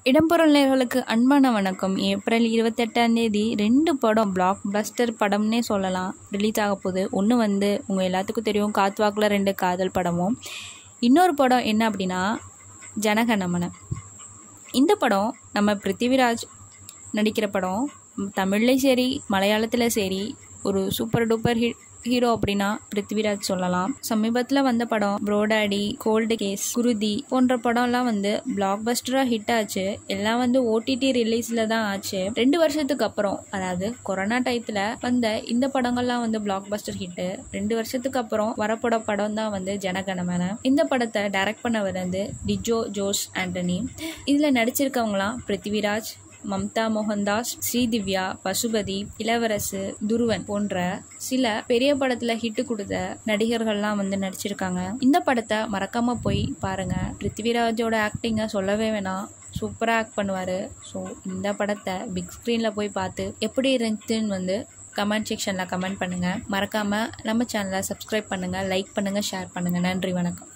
இடம்பொருள் நேர்களுக்கு அன்பான வணக்கம் ஏப்ரல் இருபத்தெட்டாம் தேதி ரெண்டு படம் பிளாக் பஸ்டர் படம்னே சொல்லலாம் ரிலீஸ் ஆக போகுது ஒன்று வந்து உங்கள் எல்லாத்துக்கும் தெரியும் காத்வாக்கில் ரெண்டு காதல் படமும் இன்னொரு படம் என்ன அப்படின்னா ஜனகணமன இந்த படம் நம்ம பிருத்திவிராஜ் நடிக்கிற படம் தமிழ்லேயும் சரி மலையாளத்தில் சரி ஒரு சூப்பர் டூப்பர் ஹிட் ஹீரோ அப்படின்னா பிருத்திவிராஜ் சொல்லலாம் சமீபத்தில் வந்த படம் ப்ரோடாடி கோல்டு கேஸ் குருதி போன்ற படம்லாம் வந்து பிளாக் பஸ்டராக ஹிட் ஆச்சு எல்லாம் வந்து ஓடிடி ரிலீஸில் தான் ஆச்சு ரெண்டு வருஷத்துக்கு அப்புறம் அதாவது கொரோனா டயத்தில் வந்த இந்த படங்கள்லாம் வந்து பிளாக் பஸ்டர் ஹிட்டு ரெண்டு வருஷத்துக்கு அப்புறம் வரப்பட படம் தான் வந்து ஜனகணமன இந்த படத்தை டைரக்ட் பண்ணவர் வந்து டிஜோ ஜோஸ் ஆண்டனி இதில் நடிச்சிருக்கவங்களாம் பிருத்திவிராஜ் மம்தா மோகன்தாஸ் ஸ்ரீதிவ்யா பசுபதி இளவரசு துருவன் போன்ற சில பெரிய படத்துல ஹிட்டு கொடுத்த நடிகர்கள்லாம் வந்து நடிச்சிருக்காங்க இந்த படத்தை மறக்காம போய் பாருங்க பிருத்திவிராஜோட ஆக்டிங்கை சொல்லவே வேணாம் சூப்பராக ஆக்ட் பண்ணுவார் ஸோ இந்த படத்தை பிக் ஸ்க்ரீனில் போய் பார்த்து எப்படி இருந்துச்சுன்னு வந்து கமெண்ட் செக்ஷனில் கமெண்ட் பண்ணுங்கள் மறக்காமல் நம்ம சேனலை சப்ஸ்கிரைப் பண்ணுங்கள் லைக் பண்ணுங்கள் ஷேர் பண்ணுங்கள் நன்றி வணக்கம்